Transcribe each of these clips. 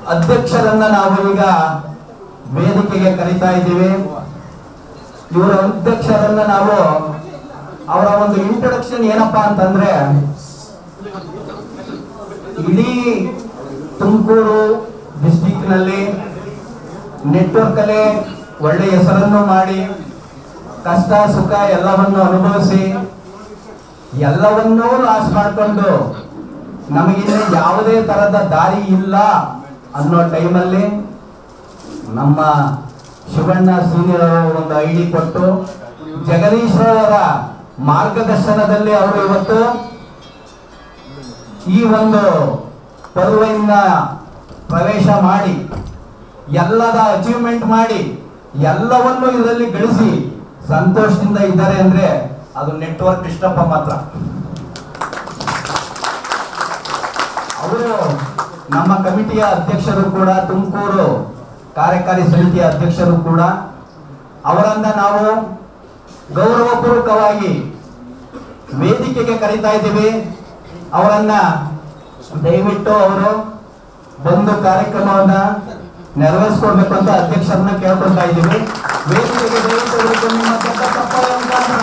ಅಧ್ಯಕ್ಷರನ್ನ ನಾವು ಈಗ ವೇದಿಕೆಗೆ ಕರೀತಾ ಇದ್ದೀವಿ ಇವರ ಅಧ್ಯಕ್ಷರನ್ನ ನಾವು ಅವರ ಒಂದು ಇಂಟ್ರೊಡಕ್ಷನ್ ಏನಪ್ಪಾ ಅಂತಂದ್ರೆ ಇಡೀ ತುಮಕೂರು ಡಿಸ್ಟಿಕ್ ನಲ್ಲಿ ನೆಟ್ವರ್ಕ್ ಅಲ್ಲೇ ಒಳ್ಳೆ ಹೆಸರನ್ನು ಮಾಡಿ ಕಷ್ಟ ಸುಖ ಎಲ್ಲವನ್ನು ಅನುಭವಿಸಿ ಎಲ್ಲವನ್ನೂ ಲಾಸ್ ಮಾಡಿಕೊಂಡು ನಮಗಿನ್ನ ಯಾವುದೇ ತರದ ದಾರಿ ಇಲ್ಲ ಅನ್ನೋ ಟೈಮಲ್ಲಿ ನಮ್ಮ ಶಿವಣ್ಣ ಸೀನಿಯರ್ ಅವರು ಒಂದು ಐಡಿ ಕೊಟ್ಟು ಜಗದೀಶ್ ಅವರ ಮಾರ್ಗದರ್ಶನದಲ್ಲಿ ಅವರು ಇವತ್ತು ಈ ಒಂದು ಪರ್ವನ್ನ ಪ್ರವೇಶ ಮಾಡಿ ಎಲ್ಲದ ಅಚೀವ್ಮೆಂಟ್ ಮಾಡಿ ಎಲ್ಲವನ್ನು ಇದರಲ್ಲಿ ಗಳಿಸಿ ಸಂತೋಷದಿಂದ ಇದ್ದಾರೆ ಅಂದ್ರೆ ಅದು ನೆಟ್ವರ್ಕ್ ಕೃಷ್ಣಪ್ಪ ಮಾತ್ರ ಅವರು ನಮ್ಮ ಕಮಿಟಿಯ ಅಧ್ಯಕ್ಷರು ಕೂಡ ತುಮಕೂರು ಕಾರ್ಯಕಾರಿ ಸಮಿತಿಯ ಅಧ್ಯಕ್ಷರು ಕೂಡ ಅವರನ್ನ ನಾವು ಗೌರವಪೂರ್ವಕವಾಗಿ ವೇದಿಕೆಗೆ ಕರೀತಾ ಇದ್ದೀವಿ ಅವರನ್ನ ದಯವಿಟ್ಟು ಅವರು ಬಂದು ಕಾರ್ಯಕ್ರಮವನ್ನ ನೆರವೇರಿಸ್ಕೊಡ್ಬೇಕು ಅಂತ ಅಧ್ಯಕ್ಷರನ್ನ ಕೇಳ್ಕೊಳ್ತಾ ಇದ್ದೀವಿ ವೇದಿಕೆಗೆ ದಯವಿಟ್ಟು ಇವತ್ತು ನಿಮ್ಮ ದೊಡ್ಡ ಚಪ್ಪಾಳೆ ಮುಖಾಂತರ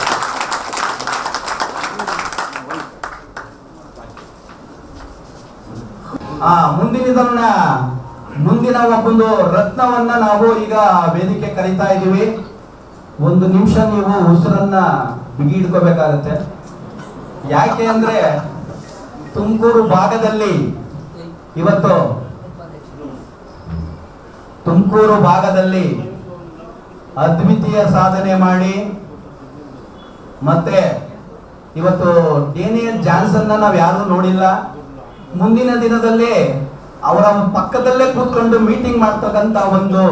ಆ ಮುಂದಿನದನ್ನ ಮುಂದಿನ ಒಬ್ಬೊಂದು ರತ್ನವನ್ನ ನಾವು ಈಗ ವೇದಿಕೆ ಕರೀತಾ ಇದ್ದೀವಿ ಒಂದು ನಿಮಿಷ ನೀವು ಉಸಿರನ್ನ ಬಿಗಿ ಇಟ್ಕೋಬೇಕಾಗತ್ತೆ ಯಾಕೆ ಅಂದ್ರೆ ತುಮಕೂರು ಭಾಗದಲ್ಲಿ ಇವತ್ತು ತುಮಕೂರು ಭಾಗದಲ್ಲಿ ಅದ್ವಿತೀಯ ಸಾಧನೆ ಮಾಡಿ ಮತ್ತೆ ಇವತ್ತು ಡೇನಿಯಲ್ ಜಾನ್ಸನ್ ನಾವು ಯಾರು ನೋಡಿಲ್ಲ ಮುಂದಿನ ದಿನದಲ್ಲಿ ಅವರ ಪಕ್ಕದಲ್ಲೇ ಕೂತ್ಕೊಂಡು ಮೀಟಿಂಗ್ ಮಾಡ್ತಕ್ಕಂತ ಒಂದು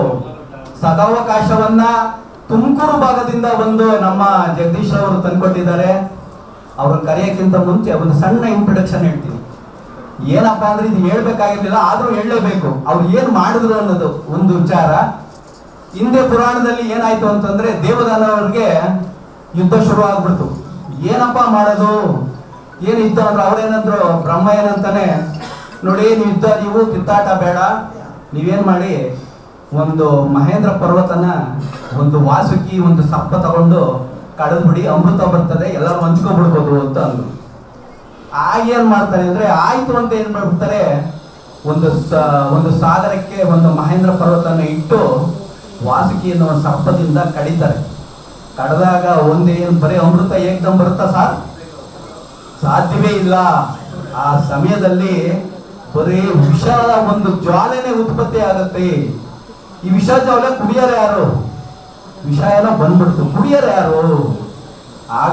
ಸದಾವಕಾಶವನ್ನ ತುಮಕೂರು ಭಾಗದಿಂದ ಒಂದು ನಮ್ಮ ಜಗದೀಶ್ ಅವರು ತಂದ್ಕೊಟ್ಟಿದ್ದಾರೆ ಅವ್ರನ್ನ ಕರೆಯಕ್ಕಿಂತ ಮುಂಚೆ ಒಂದು ಸಣ್ಣ ಇಂಟ್ರೊಡಕ್ಷನ್ ಹೇಳ್ತೀನಿ ಏನಪ್ಪಾ ಅಂದ್ರೆ ಇದು ಹೇಳ್ಬೇಕಾಗಿರ್ಲಿಲ್ಲ ಆದ್ರೂ ಹೇಳಲೇಬೇಕು ಅವ್ರು ಏನ್ ಮಾಡಿದ್ರು ಅನ್ನೋದು ಒಂದು ವಿಚಾರ ಹಿಂದೆ ಪುರಾಣದಲ್ಲಿ ಏನಾಯ್ತು ಅಂತಂದ್ರೆ ದೇವದಾನವರಿಗೆ ಯುದ್ಧ ಶುರು ಆಗ್ಬಿಡ್ತು ಏನಪ್ಪಾ ಮಾಡೋದು ಏನ್ ಯುದ್ಧ ಅಂದ್ರೆ ಅವ್ರೇನಂದ್ರು ಬ್ರಹ್ಮ ಏನಂತಾನೆ ನೋಡಿ ನೀವು ಯುದ್ಧ ನೀವು ಕಿತ್ತಾಟ ಬೇಡ ನೀವೇನ್ ಮಾಡಿ ಒಂದು ಮಹೇಂದ್ರ ಪರ್ವತನ ಒಂದು ವಾಸುಕಿ ಒಂದು ಸರ್ಪ ತಗೊಂಡು ಕಡದ್ಬಿಡಿ ಅಮೃತ ಬರ್ತದೆ ಎಲ್ಲರೂ ಹಂಚ್ಕೊಬಿಡ್ಬೋದು ಅಂತ ಅಂದ್ರು ಆಗ ಏನ್ ಮಾಡ್ತಾರೆ ಅಂದ್ರೆ ಆಯ್ತು ಅಂತ ಏನ್ ಮಾಡ್ಬಿಡ್ತಾರೆ ಒಂದು ಸ ಒಂದು ಸಾಗರಕ್ಕೆ ಒಂದು ಮಹೇಂದ್ರ ಪರ್ವತನ ಇಟ್ಟು ವಾಸುಕಿ ಅನ್ನೋ ಸರ್ಪದಿಂದ ಕಡಿತಾರೆ ಕಡ್ದಾಗ ಒಂದೇನ್ ಬರೀ ಅಮೃತ ಏಕ್ದಮ್ ಬರುತ್ತಾ ಸರ್ ಸಾಧ್ಯವೇ ಇಲ್ಲ ಆ ಸಮಯದಲ್ಲಿ ಬರೀ ವಿಷದ ಒಂದು ಜ್ವಾಲೆನೆ ಉತ್ಪತ್ತಿ ಆಗುತ್ತೆ ಈ ವಿಷ ಜ್ವಾಲೆ ಕುಡಿಯೋರು ಯಾರು ವಿಷ ಏನೋ ಬಂದ್ಬಿಡ್ತು ಕುಡಿಯೋರು ಯಾರು ಆಗ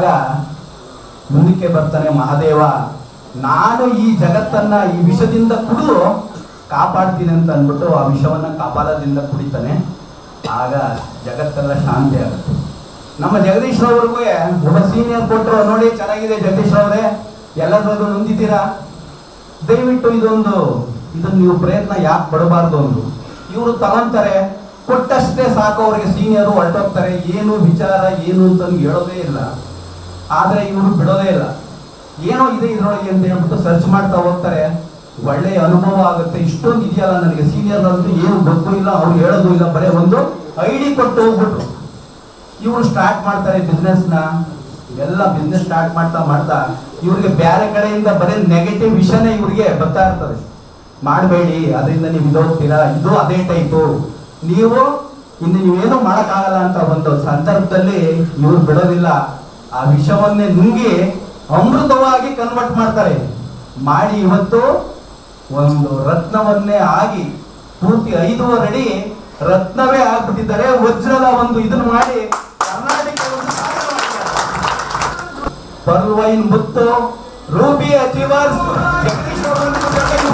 ಮುಂದಕ್ಕೆ ಬರ್ತಾನೆ ಮಹಾದೇವ ನಾನು ಈ ಜಗತ್ತನ್ನ ಈ ವಿಷದಿಂದ ಕುಡಿದು ಕಾಪಾಡ್ತೀನಿ ಅಂತ ಅಂದ್ಬಿಟ್ಟು ಆ ವಿಷವನ್ನ ಕಪಾಲದಿಂದ ಕುಡಿತಾನೆ ಆಗ ಜಗತ್ತೆಲ್ಲ ಶಾಂತಿ ಆಗುತ್ತೆ ನಮ್ಮ ಜಗದೀಶ್ ಅವ್ರಿಗೂ ಒಬ್ಬ ಸೀನಿಯರ್ ಕೊಟ್ಟರು ನೋಡಿ ಚೆನ್ನಾಗಿದೆ ಜಗದೀಶ್ ಅವರೇ ಎಲ್ಲರದ್ದು ನೊಂದಿದ್ದೀರಾ ದಯವಿಟ್ಟು ಇದೊಂದು ಇದನ್ನ ನೀವು ಪ್ರಯತ್ನ ಯಾಕೆ ಪಡಬಾರ್ದು ಒಂದು ಇವರು ತಗೊಂತಾರೆ ಕೊಟ್ಟಷ್ಟೇ ಸಾಕು ಅವರಿಗೆ ಸೀನಿಯರು ಹೊರಟೋಗ್ತಾರೆ ಏನು ವಿಚಾರ ಏನು ಅಂತ ಹೇಳೋದೇ ಇಲ್ಲ ಆದ್ರೆ ಇವರು ಬಿಡೋದೇ ಇಲ್ಲ ಏನೋ ಇದೆ ಇದ್ರೊಳಗೆ ಅಂತ ಹೇಳ್ಬಿಟ್ಟು ಸರ್ಚ್ ಮಾಡ್ತಾ ಹೋಗ್ತಾರೆ ಒಳ್ಳೆಯ ಅನುಭವ ಆಗುತ್ತೆ ಇಷ್ಟೊಂದು ಇದೆಯಲ್ಲ ನನಗೆ ಸೀನಿಯರ್ ಅಂತೂ ಏನು ಗೊತ್ತೂ ಇಲ್ಲ ಅವ್ರು ಹೇಳೋದು ಇಲ್ಲ ಬರೀ ಒಂದು ಐಡಿ ಕೊಟ್ಟು ಹೋಗ್ಬಿಟ್ರು ಇವರು ಸ್ಟಾರ್ಟ್ ಮಾಡ್ತಾರೆ business ನ ಎಲ್ಲ ಬಿಸ್ನೆಸ್ ಸ್ಟಾರ್ಟ್ ಮಾಡ್ತಾ ಮಾಡ್ತಾ ಇವ್ರಿಗೆ ಬೇರೆ ಕಡೆಯಿಂದ ಬರೀ ನೆಗೆಟಿವ್ ವಿಷಯನೇ ಇವ್ರಿಗೆ ಬರ್ತಾ ಇರ್ತದೆ ಮಾಡಬೇಡಿ ಅದರಿಂದ ನೀವು ಇದೋಗ್ತೀರಾ ಇದು ಅದೇ ಟೈಪು ನೀವು ಇನ್ನು ನೀವೇನು ಮಾಡೋಕ್ಕಾಗಲ್ಲ ಅಂತ ಒಂದು ಸಂದರ್ಭದಲ್ಲಿ ಇವ್ರು ಬಿಡೋದಿಲ್ಲ ಆ ವಿಷವನ್ನೇ ನುಂಗಿ ಅಮೃತವಾಗಿ ಕನ್ವರ್ಟ್ ಮಾಡ್ತಾರೆ ಮಾಡಿ ಇವತ್ತು ಒಂದು ರತ್ನವನ್ನೇ ಆಗಿ ಪೂರ್ತಿ ಐದೂವರೆ ಅಡಿ ರತ್ನವೇ ಆಗ್ಬಿಟ್ಟಿದ್ದಾರೆ ವಜ್ರದ ಒಂದು ಇದನ್ನು ಮಾಡಿ ಕರ್ನಾಟಕ ಒಂದು ಸಾಧನೆ ಮಾಡಿದ್ದಾರೆ. ಪರ್ವೈನ್ ಮುತ್ತು ರೂಬಿ ಅಚೀವರ್ಸ್ ಜಗದೀಶ್ ಅವರನ್ನು ಜೊತೆಗೆ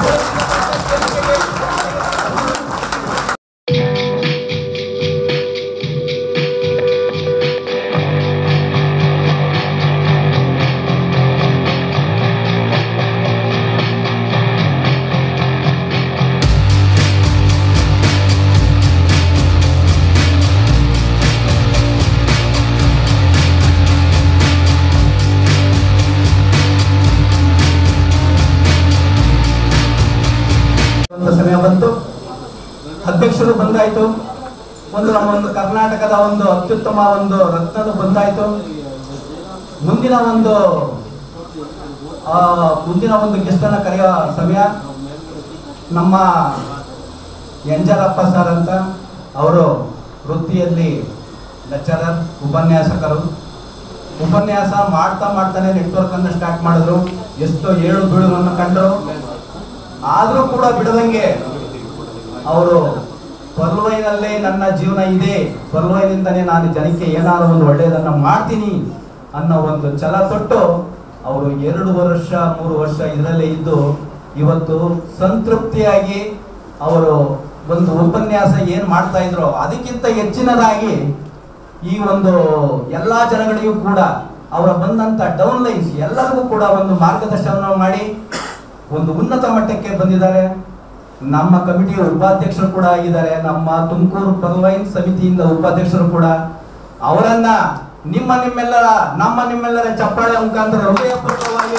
ಸಮಯ ಬಂತು ಅಧ್ಯಕ್ಷರು ಬಂದಾಯ್ತು ಒಂದು ನಮ್ಮ ಒಂದು ಕರ್ನಾಟಕದ ಒಂದು ಅತ್ಯುತ್ತಮ ಒಂದು ರತ್ನದ ಬಂದಾಯ್ತು ಮುಂದಿನ ಒಂದು ಆ, ಮುಂದಿನ ಒಂದು ಗೆಸ್ಟನ್ನು ಕರೆಯೋ ಸಮಯ ನಮ್ಮ ಎಂಜಲಪ್ಪ ಸರ್ ಅಂತ ಅವರು ವೃತ್ತಿಯಲ್ಲಿ ಲೆಕ್ಚರರ್ ಉಪನ್ಯಾಸಕರು ಉಪನ್ಯಾಸ ಮಾಡ್ತಾ ಮಾಡ್ತಾನೆ ನೆಟ್ವರ್ಕ್ ಅನ್ನು ಸ್ಟಾರ್ಟ್ ಮಾಡಿದ್ರು ಎಷ್ಟೋ ಏಳು ಬೀಳುಗಳನ್ನು ಕಂಡರು ಆದರೂ ಕೂಡ ಬಿಡದಂಗೆ ಅವರು ಪರ್ವೈನಲ್ಲೇ ನನ್ನ ಜೀವನ ಇದೆ ಪರ್ವೈನಿಂದನೇ ನಾನು ಜನಕ್ಕೆ ಏನಾದರೂ ಒಂದು ಒಳ್ಳೆಯದನ್ನು ಮಾಡ್ತೀನಿ ಅನ್ನೋ ಒಂದು ಛಲ ತೊಟ್ಟು ಅವರು ಎರಡು ವರ್ಷ ಮೂರು ವರ್ಷ ಇದರಲ್ಲೇ ಇದ್ದು ಇವತ್ತು ಸಂತೃಪ್ತಿಯಾಗಿ ಅವರು ಒಂದು ಉಪನ್ಯಾಸ ಏನು ಮಾಡ್ತಾ ಇದ್ರು ಅದಕ್ಕಿಂತ ಹೆಚ್ಚಿನದಾಗಿ ಈ ಒಂದು ಎಲ್ಲ ಜನಗಳಿಗೂ ಕೂಡ ಅವರ ಬಂದಂತ ಡೌನ್ ಲೈನ್ಸ್ ಎಲ್ಲರಿಗೂ ಕೂಡ ಒಂದು ಮಾರ್ಗದರ್ಶನ ಮಾಡಿ ಒಂದು ಉನ್ನತ ಮಟ್ಟಕ್ಕೆ ಬಂದಿದ್ದಾರೆ ನಮ್ಮ ಕಮಿಟಿಯ ಉಪಾಧ್ಯಕ್ಷರು ಕೂಡ ಆಗಿದ್ದಾರೆ ನಮ್ಮ ತುಮಕೂರು ಪರ್ವೈನ್ ಸಮಿತಿಯಿಂದ ಉಪಾಧ್ಯಕ್ಷರು ಕೂಡ ಅವರನ್ನ ನಿಮ್ಮ ನಿಮ್ಮೆಲ್ಲರ ನಮ್ಮ ನಿಮ್ಮೆಲ್ಲರ ಚಪ್ಪಾಳೆ ಮುಖಾಂತರ ಹೃದಯಪೂರ್ವಕವಾಗಿ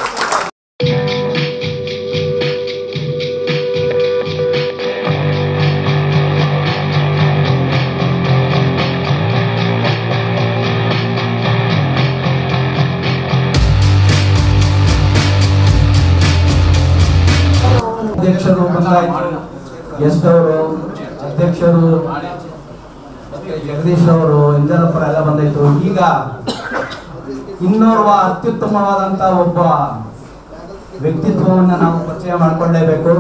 ಅಧ್ಯಕ್ಷರು ಬಂದಾಯ್ತು ಗೆಸ್ಟ್ ಅವರು ಅಧ್ಯಕ್ಷರು ಮತ್ತೆ ಜಗದೀಶ್ ಅವರು ಇಂಜನಪ್ಪರ ಎಲ್ಲ ಬಂದಾಯ್ತು ಈಗ ಇನ್ನೋರ್ವ ಅತ್ಯುತ್ತಮವಾದಂತ ಒಬ್ಬ ವ್ಯಕ್ತಿತ್ವವನ್ನ ನಾವು ಪರಿಚಯ ಮಾಡ್ಕೊಳ್ಳೇಬೇಕು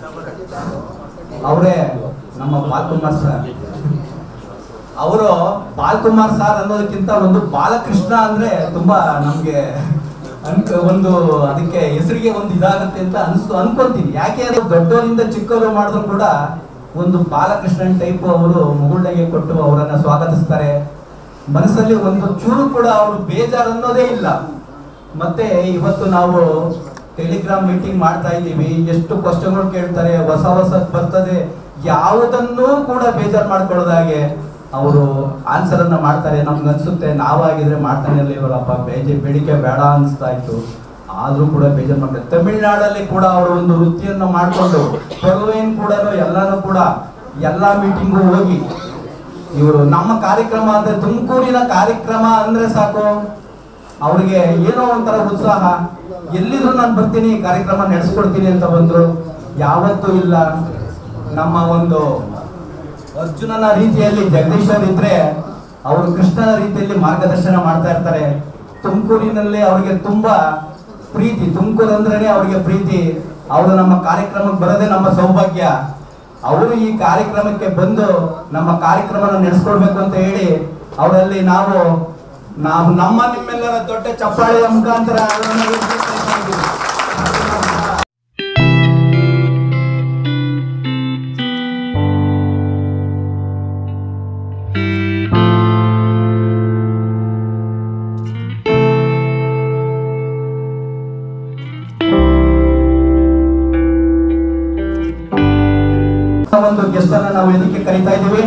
ಅವರೇ ನಮ್ಮ ಬಾಲ್ಕುಮಾರ್ ಸರ್ ಅವರು ಬಾಲ್ಕುಮಾರ್ ಸರ್ ಅನ್ನೋದಕ್ಕಿಂತ ಒಂದು ಬಾಲಕೃಷ್ಣ ಅಂದ್ರೆ ತುಂಬಾ ನಮ್ಗೆ ಅನ್ಕ ಒಂದು ಅದಕ್ಕೆ ಹೆಸರಿಗೆ ಒಂದು ಇದಾಗುತ್ತೆ ಅಂತ ಅನ್ಸ್ಕೊ ಅನ್ಕೊಂತೀನಿ ಯಾಕೆ ಅಂದ್ರೆ ದೊಡ್ಡವರಿಂದ ಚಿಕ್ಕವರು ಮಾಡಿದ್ರು ಕೂಡ ಒಂದು ಬಾಲಕೃಷ್ಣನ್ ಟೈಪ್ ಅವರು ಮುಗುಳ್ನಗೆ ಕೊಟ್ಟು ಅವರನ್ನ ಸ್ವಾಗತಿಸ್ತಾರೆ ಮನಸ್ಸಲ್ಲಿ ಒಂದು ಚೂರು ಕೂಡ ಅವರು ಬೇಜಾರು ಅನ್ನೋದೇ ಇಲ್ಲ ಮತ್ತೆ ಇವತ್ತು ನಾವು ಟೆಲಿಗ್ರಾಮ್ ಮೀಟಿಂಗ್ ಮಾಡ್ತಾ ಇದ್ದೀವಿ ಎಷ್ಟು ಕ್ವಶನ್ಗಳು ಕೇಳ್ತಾರೆ ಹೊಸ ಹೊಸ ಬರ್ತದೆ ಯಾವುದನ್ನೂ ಕೂಡ ಬೇಜಾರು ಮಾಡ್ಕೊಳ್ಳೋದಾಗೆ ಅವರು ಆನ್ಸರ್ ಅನ್ನ ಮಾಡ್ತಾರೆ ನಮ್ಗೆ ಅನ್ಸುತ್ತೆ ನಾವಾಗಿದ್ರೆ ಮಾಡ್ತಾನೆ ಇರಲಿಲ್ಲಪ್ಪ ಬೇಜೆ ಬೇಡಿಕೆ ಬೇಡ ಅನಿಸ್ತಾ ಇತ್ತು ಆದ್ರೂ ಕೂಡ ಬೇಜಾರು ಮಾಡ್ತಾರೆ ತಮಿಳ್ನಾಡಲ್ಲಿ ಕೂಡ ಅವರು ಒಂದು ವೃತ್ತಿಯನ್ನು ಮಾಡಿಕೊಂಡು ಪರ್ವೇನ್ ಕೂಡ ಎಲ್ಲಾನು ಕೂಡ ಎಲ್ಲಾ ಮೀಟಿಂಗು ಹೋಗಿ ಇವರು ನಮ್ಮ ಕಾರ್ಯಕ್ರಮ ಅಂದ್ರೆ ತುಮಕೂರಿನ ಕಾರ್ಯಕ್ರಮ ಅಂದ್ರೆ ಸಾಕು ಅವ್ರಿಗೆ ಏನೋ ಒಂಥರ ಉತ್ಸಾಹ ಎಲ್ಲಿದ್ರು ನಾನು ಬರ್ತೀನಿ ಕಾರ್ಯಕ್ರಮ ನಡೆಸ್ಕೊಡ್ತೀನಿ ಅಂತ ಬಂದ್ರು ಯಾವತ್ತೂ ಇಲ್ಲ ನಮ್ಮ ಒಂದು ಅರ್ಜುನನ ರೀತಿಯಲ್ಲಿ ಜಗದೀಶರ್ ಇದ್ರೆ ಅವರು ಕೃಷ್ಣನ ರೀತಿಯಲ್ಲಿ ಮಾರ್ಗದರ್ಶನ ಮಾಡ್ತಾ ಇರ್ತಾರೆ ತುಮಕೂರಿನಲ್ಲಿ ಅವರಿಗೆ ತುಂಬಾ ಪ್ರೀತಿ ತುಮಕೂರು ಅಂದ್ರೇನೆ ಅವರಿಗೆ ಪ್ರೀತಿ ಅವರು ನಮ್ಮ ಕಾರ್ಯಕ್ರಮಕ್ಕೆ ಬರೋದೇ ನಮ್ಮ ಸೌಭಾಗ್ಯ ಅವರು ಈ ಕಾರ್ಯಕ್ರಮಕ್ಕೆ ಬಂದು ನಮ್ಮ ಕಾರ್ಯಕ್ರಮನ ನಡೆಸ್ಕೊಡ್ಬೇಕು ಅಂತ ಹೇಳಿ ಅವರಲ್ಲಿ ನಾವು ನಾವು ನಮ್ಮ ನಿಮ್ಮೆಲ್ಲರ ದೊಡ್ಡ ಚಪ್ಪಾಳೆಯ ಮುಖಾಂತರ ಅವರನ್ನ ವೇದಿಕೆ ಇದ್ದೀವಿ. ಒಂದು ಗೆಸ್ಟ್ ಅನ್ನ ನಾವು ಇದಕ್ಕೆ ಕರೀತಾ ಇದ್ದೀವಿ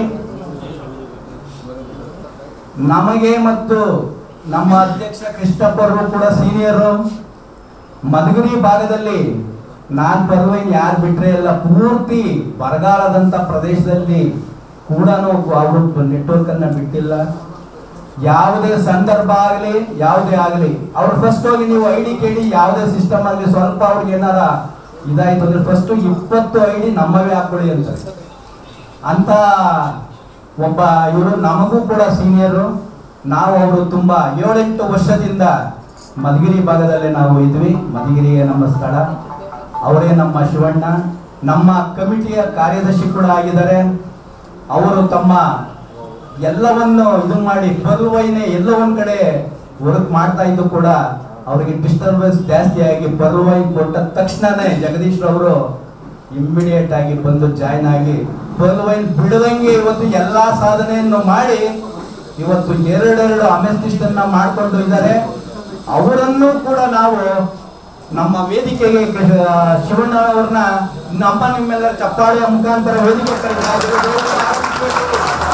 ನಮಗೆ ಮತ್ತು ನಮ್ಮ ಅಧ್ಯಕ್ಷ ಕೃಷ್ಣಪ್ಪ ಅವರು ಕೂಡ ಸೀನಿಯರು ಮಧುಗಿರಿ ಭಾಗದಲ್ಲಿ ನಾನ್ ಪರ್ವೈನ್ ಯಾರು ಬಿಟ್ರೆ ಎಲ್ಲ ಪೂರ್ತಿ ಬರಗಾಲದಂತ ಪ್ರದೇಶದಲ್ಲಿ ಕೂಡ ಅವರು ನೆಟ್ವರ್ಕ್ ಅನ್ನ ಬಿಟ್ಟಿಲ್ಲ ಯಾವುದೇ ಸಂದರ್ಭ ಆಗಲಿ ಯಾವುದೇ ಆಗಲಿ ಅವ್ರು ಫಸ್ಟ್ ಹೋಗಿ ನೀವು ಐ ಡಿ ಕೇಳಿ ಯಾವುದೇ ಸಿಸ್ಟಮ್ ಆಗಲಿ ಸ್ವಲ್ಪ ಅವ್ರಿಗೆ ಏನಾರ ಇದಾಯ್ತು ಅಂದ್ರೆ ಫಸ್ಟ್ ಇಪ್ಪತ್ತು ಐ ಡಿ ನಮ್ಮವೇ ಹಾಕೊಳ್ಳಿ ಅಂತ ಅಂತ ಒಬ್ಬ ಇವರು ನಮಗೂ ಕೂಡ ಸೀನಿಯರು ನಾವು ಅವರು ತುಂಬಾ ಏಳೆಂಟು ವರ್ಷದಿಂದ ಮಧುಗಿರಿ ಭಾಗದಲ್ಲೇ ನಾವು ಇದ್ವಿ ಮಧುಗಿರಿಯೇ ನಮ್ಮ ಸ್ಥಳ ಅವರೇ ನಮ್ಮ ಶಿವಣ್ಣ ನಮ್ಮ ಕಮಿಟಿಯ ಕಾರ್ಯದರ್ಶಿ ಕೂಡ ಆಗಿದ್ದಾರೆ ಅವರು ತಮ್ಮ ಎಲ್ಲವನ್ನು ಇದು ಮಾಡಿ ಪರ್ವೈನೆ ಎಲ್ಲ ಒಂದ್ ಕಡೆ ವರ್ಕ್ ಮಾಡ್ತಾ ಇದ್ದು ಕೂಡ ಅವರಿಗೆ ಡಿಸ್ಟರ್ಬೆನ್ಸ್ ಜಾಸ್ತಿ ಆಗಿ ಪರ್ವೈನ್ ಕೊಟ್ಟ ತಕ್ಷಣನೇ ಜಗದೀಶ್ ಅವರು ಇಮ್ಮಿಡಿಯೇಟ್ ಆಗಿ ಬಂದು ಜಾಯ್ನ್ ಆಗಿ ಪರ್ವೈನ್ ಬಿಡದಂಗೆ ಇವತ್ತು ಎಲ್ಲಾ ಸಾಧನೆಯನ್ನು ಮಾಡಿ ಇವತ್ತು ಎರಡೆರಡು ಅಮೆಸ್ಟಿಸ್ಟ್ ಅನ್ನ ಮಾಡ್ಕೊಂಡು ಇದ್ದಾರೆ ಅವರನ್ನು ಕೂಡ ನಾವು ನಮ್ಮ ವೇದಿಕೆಗೆ ಕ- ಶಿವಣ್ಣ ಅವ್ರನ್ನ ನಮ್ಮ ನಿಮ್ಮೆಲ್ಲರ ಚಪ್ಪಾಳೆಯ ಮುಖಾಂತರ ವೇದಿಕೆ ಕರೆದಿದ್ದಾರೆ.